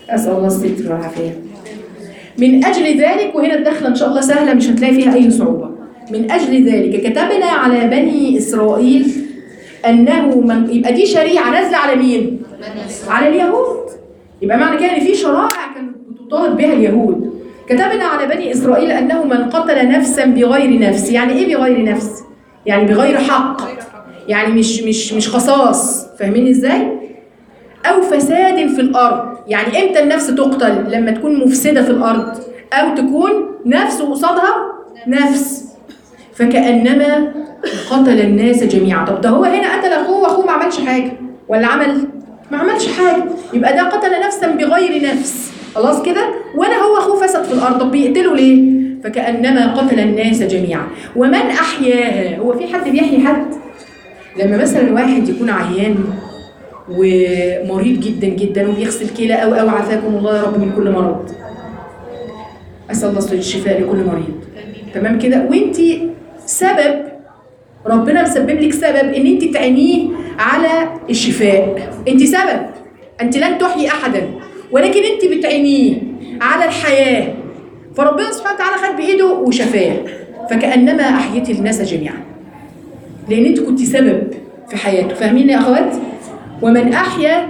اسال الله الستر والعافيه من اجل ذلك وهنا الدخله ان شاء الله سهله مش هتلاقي فيها اي صعوبه من اجل ذلك كتبنا على بني اسرائيل انه من يبقى دي شريعه نازله على مين على اليهود يبقى معنى كده ان في شرائع كانت بتطالب بها اليهود كتبنا على بني اسرائيل انه من قتل نفسا بغير نفس يعني ايه بغير نفس يعني بغير حق يعني مش مش مش قصاص فاهمين ازاي او فساد في الارض يعني امتى النفس تقتل لما تكون مفسده في الارض او تكون نفس قصادها نفس فكانما قتل الناس جميعا طب ده هو هنا قتل اخوه واخوه ما عملش حاجه ولا عمل ما عملش حاجه يبقى ده قتل نفسا بغير نفس خلاص كده ولا هو اخوه فسد في الارض طب بيقتله ليه فكانما قتل الناس جميعا ومن احياها هو في حد بيحيي حد لما مثلا واحد يكون عيان ومريض جدا جدا وبيغسل كلى او او عافاكم الله يا رب من كل مرض اسال الله الشفاء لكل مريض تمام كده وانت سبب ربنا مسبب لك سبب ان انت تعينيه على الشفاء انت سبب انت لن تحيي احدا ولكن انت بتعينيه على الحياه فربنا سبحانه وتعالى خد بايده وشفاه فكانما احييت الناس جميعا لان انت كنت سبب في حياته فاهمين يا اخوات ومن احيا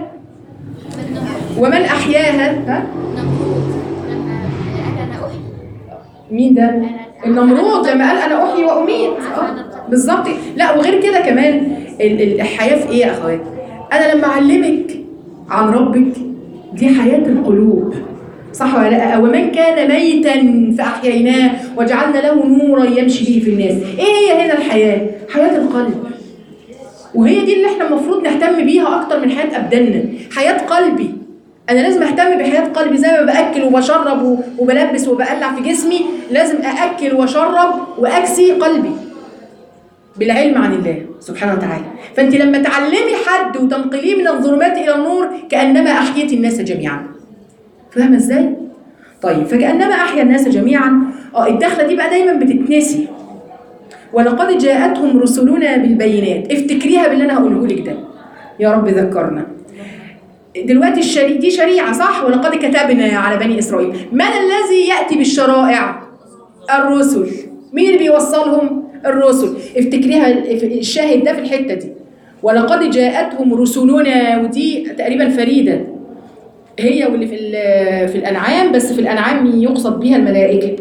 ومن احياها ها نمرود لما قال انا احيي مين ده النمرود لما قال انا احيي واميت آه، بالظبط لا وغير كده كمان ال- ال- الحياه في ايه يا اخوات انا لما اعلمك عن ربك دي حياه القلوب صح ولا لا ومن كان ميتا فاحييناه وجعلنا له نورا يمشي به في الناس ايه هي هنا الحياه حياه القلب وهي دي اللي احنا المفروض نهتم بيها اكتر من حياه ابداننا حياه قلبي انا لازم اهتم بحياه قلبي زي ما باكل وبشرب و- وبلبس وبقلع في جسمي لازم ااكل واشرب واكسي قلبي بالعلم عن الله سبحانه وتعالى فانت لما تعلمي حد وتنقليه من الظلمات الى النور كانما احييت الناس جميعا فاهمه ازاي طيب فكانما احيا الناس جميعا اه الدخله دي بقى دايما بتتنسي ولقد جاءتهم رسلنا بالبينات افتكريها باللي انا هقوله لك ده يا رب ذكرنا دلوقتي الشريعة دي شريعة صح ولقد كتبنا على بني إسرائيل من الذي يأتي بالشرائع الرسل مين اللي بيوصلهم الرسل افتكريها الشاهد ده في الحتة دي ولقد جاءتهم رسلنا ودي تقريبا فريدة هي واللي في ال- في الأنعام بس في الأنعام يقصد بها الملائكة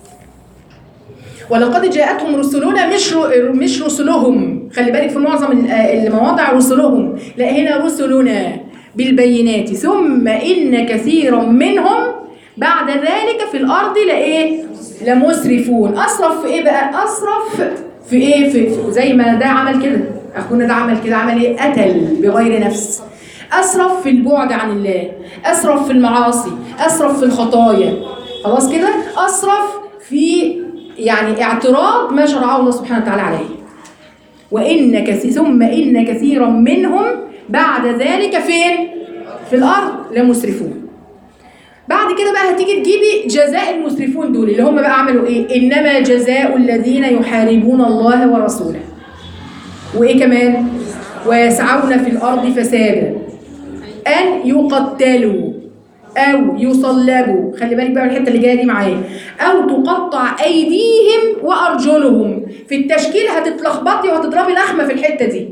ولقد جاءتهم رسلنا مش ر- مش رسلهم خلي بالك في معظم ال- المواضع رسلهم لا هنا رسلنا بالبينات ثم ان كثيرا منهم بعد ذلك في الارض لايه لمسرفون اسرف في ايه بقى اسرف في ايه في في- زي ما ده عمل كده اخونا ده عمل كده عمل ايه قتل بغير نفس اسرف في البعد عن الله اسرف في المعاصي اسرف في الخطايا خلاص كده اسرف في يعني اعتراض ما شرعه الله سبحانه وتعالى عليه وإن كثير ثم إن كثيرا منهم بعد ذلك فين؟ في الأرض لمسرفون. بعد كده بقى هتيجي تجيبي جزاء المسرفون دول اللي هم بقى عملوا إيه؟ إنما جزاء الذين يحاربون الله ورسوله. وإيه كمان؟ ويسعون في الأرض فسادا أن يقتلوا أو يصلبوا خلي بالك بقى من الحتة اللي جاية دي معايا أو تقطع أيديهم وأرجلهم في التشكيل هتتلخبطي وهتضربي لخمة في الحتة دي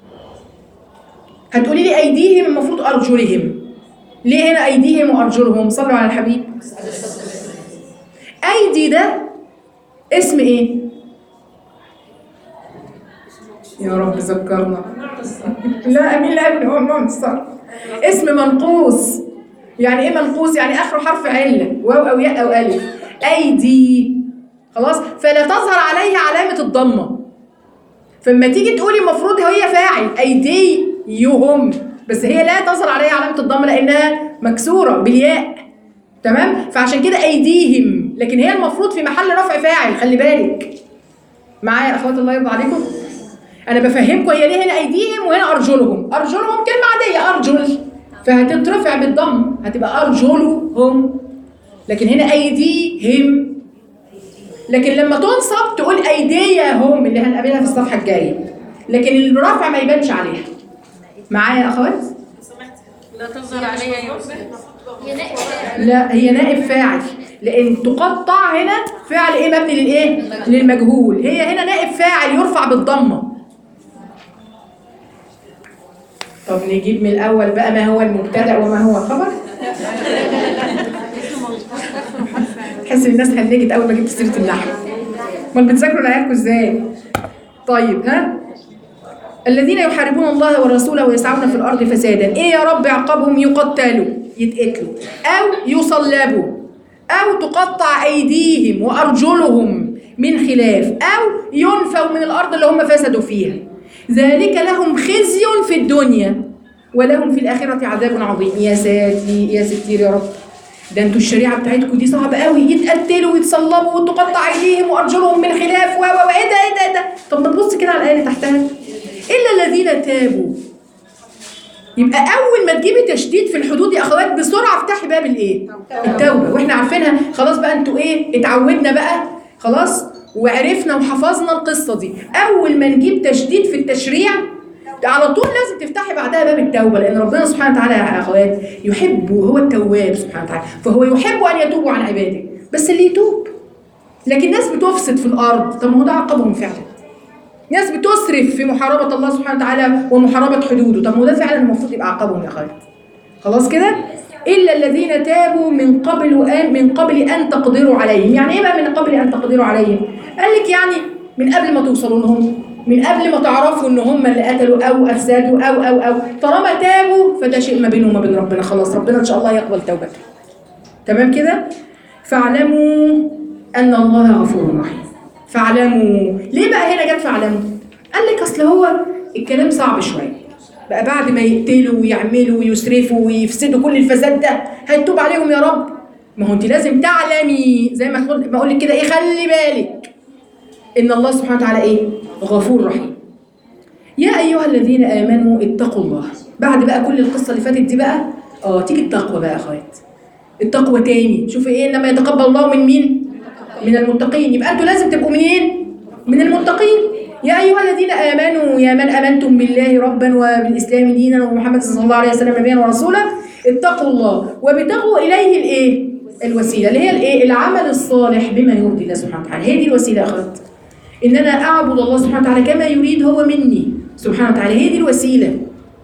هتقولي لي أيديهم المفروض أرجلهم ليه هنا أيديهم وأرجلهم صلوا على الحبيب أيدي ده اسم إيه يا رب ذكرنا لا مين اللي قال إن هو منصر اسم منقوص يعني ايه منقوص يعني اخره حرف عله واو او ياء او الف ايدي خلاص فلا تظهر عليها علامه الضمه فلما تيجي تقولي المفروض هي فاعل ايديهم بس هي لا تظهر عليها علامه الضمه لانها مكسوره بالياء تمام فعشان كده ايديهم لكن هي المفروض في محل رفع فاعل خلي بالك معايا يا اخوات الله يرضى عليكم انا بفهمكم هي ليه هنا ايديهم وهنا ارجلهم ارجلهم كلمه عاديه ارجل فهتترفع بالضم هتبقى ارجلهم لكن هنا ايديهم لكن لما تنصب تقول ايديهم اللي هنقابلها في الصفحه الجايه لكن الرفع ما يبانش عليها معايا يا اخوات لا تظهر علي يوم هي نائب فاعل. لا هي نائب فاعل لان تقطع هنا فعل ايه مبني للايه للمجهول هي هنا نائب فاعل يرفع بالضمه طب نجيب من الاول بقى ما هو المبتدا وما هو الخبر تحس ان الناس هنجت اول ما جبت سيره النحو امال بتذاكروا لعيالكم ازاي طيب ها الذين يحاربون الله ورسوله ويسعون في الارض فسادا ايه يا رب عقابهم يقتلوا يتقتلوا او يصلبوا او تقطع ايديهم وارجلهم من خلاف او ينفوا من الارض اللي هم فسدوا فيها ذلك لهم خزي في الدنيا ولهم في الاخره عذاب عظيم يا ساتي يا ستير يا رب ده انتوا الشريعه بتاعتكم دي صعبه قوي يتقتلوا ويتصلبوا وتقطع ايديهم وارجلهم من خلاف و و و ايه ده ايه ده ايه ده طب ما تبص كده على الايه اللي تحتها الا الذين تابوا يبقى اول ما تجيبي تشديد في الحدود يا اخوات بسرعه افتحي باب الايه التوبه واحنا عارفينها خلاص بقى انتوا ايه اتعودنا بقى خلاص وعرفنا وحفظنا القصه دي اول ما نجيب تشديد في التشريع على طول لازم تفتحي بعدها باب التوبه لان ربنا سبحانه وتعالى يا اخوات يحب وهو التواب سبحانه وتعالى فهو يحب ان يتوبوا عن عباده بس اللي يتوب لكن ناس بتفسد في الارض طب ما هو ده عقابهم فعلا ناس بتسرف في محاربه الله سبحانه وتعالى ومحاربه حدوده طب ما هو ده فعلا المفروض يبقى عقابهم يا اخوات خلاص كده الا الذين تابوا من قبل وآن من قبل ان تقدروا عليهم يعني ايه بقى من قبل ان تقدروا عليهم قال لك يعني من قبل ما توصلوا لهم من قبل ما تعرفوا ان هم اللي قتلوا او افسدوا او او او طالما تابوا فده شيء ما بينهم وما بين ربنا خلاص ربنا ان شاء الله يقبل توبته تمام كده فاعلموا ان الله غفور رحيم فاعلموا ليه بقى هنا جت فاعلموا قال لك اصل هو الكلام صعب شويه بقى بعد ما يقتلوا ويعملوا ويسرفوا ويفسدوا كل الفساد ده هيتوب عليهم يا رب ما هو انت لازم تعلمي زي ما ما اقول لك كده ايه خلي بالك ان الله سبحانه وتعالى ايه غفور رحيم يا ايها الذين امنوا اتقوا الله بعد بقى كل القصه اللي فاتت دي بقى اه تيجي التقوى بقى يا اخوات التقوى تاني شوفي ايه انما يتقبل الله من مين من المتقين يبقى انتوا لازم تبقوا منين من المتقين يا ايها الذين امنوا يا من امنتم بالله ربا وبالاسلام دينا ومحمد صلى الله عليه وسلم نبيا ورسولا اتقوا الله وابتغوا اليه الايه الوسيله اللي هي الايه العمل الصالح بما يرضي الله سبحانه وتعالى هي دي الوسيله يا اخوات ان انا اعبد الله سبحانه وتعالى كما يريد هو مني سبحانه وتعالى هي دي الوسيله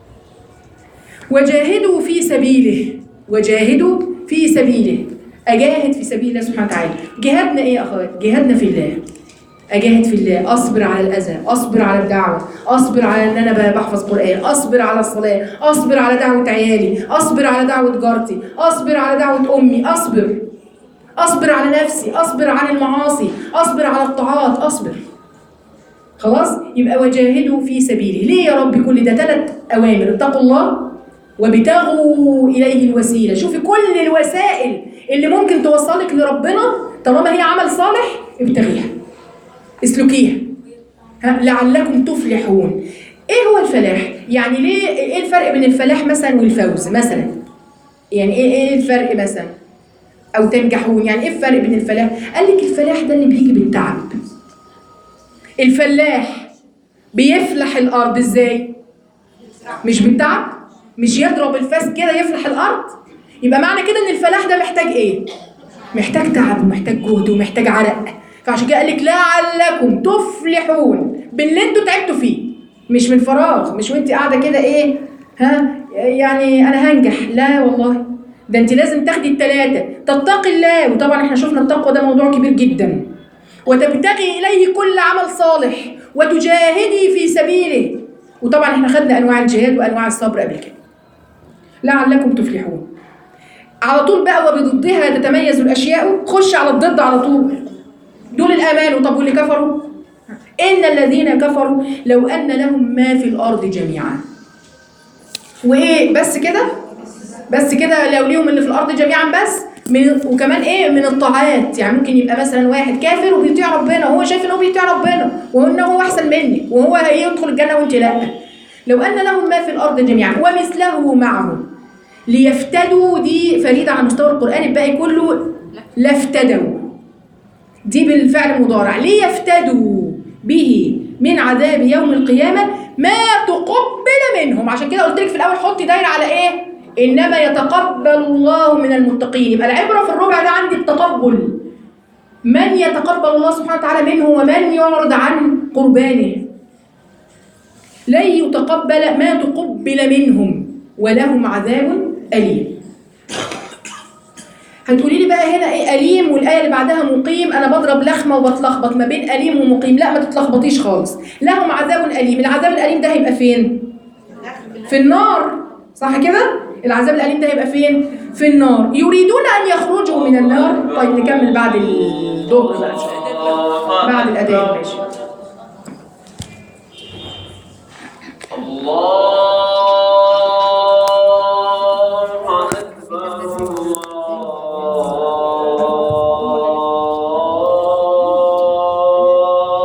وجاهدوا في سبيله وجاهدوا في سبيله اجاهد في سبيل الله سبحانه وتعالى جهادنا ايه يا اخوات جهادنا في الله اجاهد في الله اصبر على الاذى اصبر على الدعوه اصبر على ان انا بحفظ قران اصبر على الصلاه اصبر على دعوه عيالي اصبر على دعوه جارتي اصبر على دعوه امي اصبر اصبر على نفسي اصبر عن المعاصي اصبر على الطاعات اصبر خلاص يبقى وجاهدوا في سبيله ليه يا رب كل ده ثلاث اوامر اتقوا الله وابتغوا اليه الوسيله شوفي كل الوسائل اللي ممكن توصلك لربنا طالما هي عمل صالح ابتغيها اسلكيها ها، لعلكم تفلحون ايه هو الفلاح يعني ليه ايه الفرق بين الفلاح مثلا والفوز مثلا يعني ايه ايه الفرق مثلا او تنجحون يعني ايه الفرق بين الفلاح قال لك الفلاح ده اللي بيجي بالتعب الفلاح بيفلح الارض ازاي مش بالتعب مش يضرب الفاس كده يفلح الارض يبقى معنى كده ان الفلاح ده محتاج ايه محتاج تعب ومحتاج جهد ومحتاج عرق فعشان كده قال لك لعلكم تفلحون باللي انتوا تعبتوا فيه مش من فراغ مش وانت قاعده كده ايه ها يعني انا هنجح لا والله ده انت لازم تاخدي الثلاثه تتقي الله وطبعا احنا شفنا التقوى ده موضوع كبير جدا وتبتغي اليه كل عمل صالح وتجاهدي في سبيله وطبعا احنا خدنا انواع الجهاد وانواع الصبر قبل كده لعلكم تفلحون على طول بقى وبضدها تتميز الاشياء خش على الضد على طول دول الامانوا طب واللي كفروا ان الذين كفروا لو ان لهم ما في الارض جميعا وايه بس كده بس كده لو ليهم اللي في الارض جميعا بس من وكمان ايه من الطاعات يعني ممكن يبقى مثلا واحد كافر وبيطيع ربنا وهو شايف ان هو بيطيع ربنا وان هو احسن منك وهو هيدخل الجنه وانت لا لو ان لهم ما في الارض جميعا ومثله معه ليفتدوا دي فريده على مستوى القران الباقي كله لافتدوا دي بالفعل مضارع ليفتدوا به من عذاب يوم القيامه ما تقبل منهم عشان كده قلت لك في الاول حطي دايره على ايه إنما يتقبل الله من المتقين يبقى العبرة في الربع ده عندي التقبل من يتقبل الله سبحانه وتعالى منه ومن يعرض عن قربانه لن يتقبل ما تقبل منهم ولهم عذاب أليم هتقولي لي بقى هنا ايه أليم والآية اللي بعدها مقيم أنا بضرب لخمة وبتلخبط ما بين أليم ومقيم لا ما تتلخبطيش خالص لهم عذاب أليم العذاب الأليم ده هيبقى فين؟ في النار صح كده؟ العذاب الأليم ده هيبقى فين؟ في النار يريدون أن يخرجوا من النار طيب نكمل بعد الظهر بقى شوية. بعد الأذان ماشي الله